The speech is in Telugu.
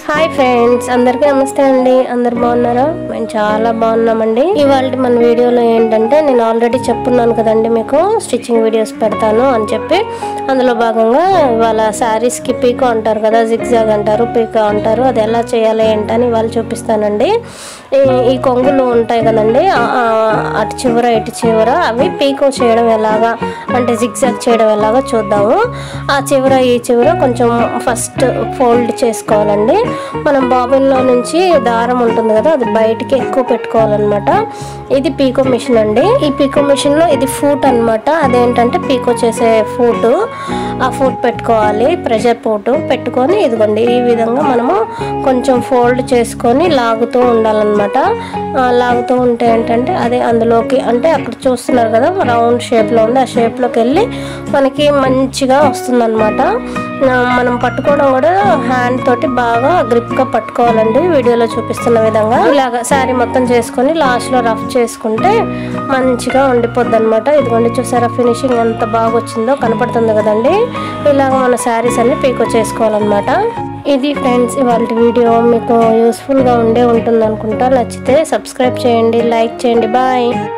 హాయ్ ఫ్రెండ్స్ అందరికీ నమస్తే అండి అందరు బాగున్నారా మేము చాలా బాగున్నామండి ఇవాళ మన వీడియోలో ఏంటంటే నేను ఆల్రెడీ చెప్పున్నాను కదండి మీకు స్టిచ్చింగ్ వీడియోస్ పెడతాను అని చెప్పి అందులో భాగంగా ఇవాళ శారీస్కి పీకో అంటారు కదా జిగ్జాగ్ అంటారు పీకో అంటారు అది ఎలా చేయాలి ఏంటని ఇవాళ చూపిస్తానండి ఈ- ఈ కొంగులు ఉంటాయి కదండి ఆ- ఆ అటు చివర ఇటు చివర అవి పీకో చేయడం ఎలాగా అంటే జిగ్జాగ్ చేయడం ఎలాగా చూద్దాము ఆ చివర ఈ చివర కొంచెం ఫస్ట్ ఫోల్డ్ చేసుకోవాలండి మనం బాబిన్లో నుంచి దారం ఉంటుంది కదా అది బయటికి ఎక్కువ పెట్టుకోవాలన్నమాట ఇది పీకో మిషన్ అండి ఈ పీకో మిషన్లో ఇది ఫూట్ అన్నమాట అదేంటంటే పీకో చేసే ఫూట్ ఆ ఫూట్ పెట్టుకోవాలి ప్రెషర్ ఫూట్ పెట్టుకొని ఇదిగోండి ఈ విధంగా మనము కొంచెం ఫోల్డ్ చేసుకొని లాగుతూ ఉండాలన్నమాట ఆ, లాగుతూ ఉంటే ఏంటంటే అదే అందులోకి అంటే అక్కడ చూస్తున్నారు కదా రౌండ్ షేప్లో ఉంది ఆ షేప్లోకి వెళ్ళి మనకి మంచిగా వస్తుందన్నమాట ఆ, మనం పట్టుకోవడం కూడా హ్యాండ్ తోటి బాగా గ్రిప్గా పట్టుకోవాలండి వీడియోలో చూపిస్తున్న విధంగా ఇలాగ శారీ మొత్తం చేసుకొని లాస్ట్లో రఫ్ చేసుకుంటే మంచిగా ఉండిపోద్ది అనమాట ఇదిగోండి చూసారా ఫినిషింగ్ ఎంత బాగా వచ్చిందో కనపడుతుంది కదండి ఇలాగ మన శారీస్ అన్ని పీకో చేసుకోవాలన్నమాట ఇది ఫ్రెండ్స్ ఇవాళ వీడియో మీకు యూస్ఫుల్గా ఉండే ఉంటుంది అనుకుంటా నచ్చితే సబ్స్క్రైబ్ చేయండి లైక్ చేయండి బాయ్